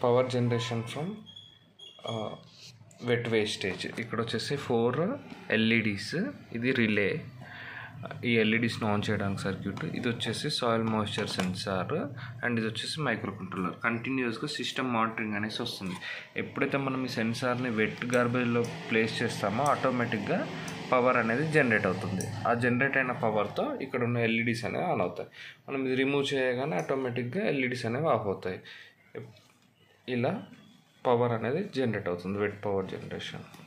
power generation from wet wastage ఇక్కడ వచ్చేసి four LEDs ఇది రిలే ఈ ఎల్ఈడీస్ని ఆన్ చేయడానికి సర్క్యూట్ ఇది వచ్చేసి సాయిల్ మాయిశ్చర్ సెన్సార్ అండ్ ఇది వచ్చేసి మైక్రో కంట్రోలర్ కంటిన్యూస్గా సిస్టమ్ మానిటరింగ్ అనేసి వస్తుంది ఎప్పుడైతే మనం ఈ సెన్సార్ని వెట్ గార్బేజ్లో ప్లేస్ చేస్తామో ఆటోమేటిక్గా పవర్ అనేది జనరేట్ అవుతుంది ఆ జనరేట్ అయిన పవర్తో ఇక్కడ ఉన్న ఎల్ఈడీస్ అనేవి ఆన్ అవుతాయి మనం ఇది రిమూవ్ చేయగానే ఆటోమేటిక్గా ఎల్ఈడీస్ అనేవి ఆఫ్ అవుతాయి ఇలా పవర్ అనేది జనరేట్ అవుతుంది వెట్ పవర్ జనరేషన్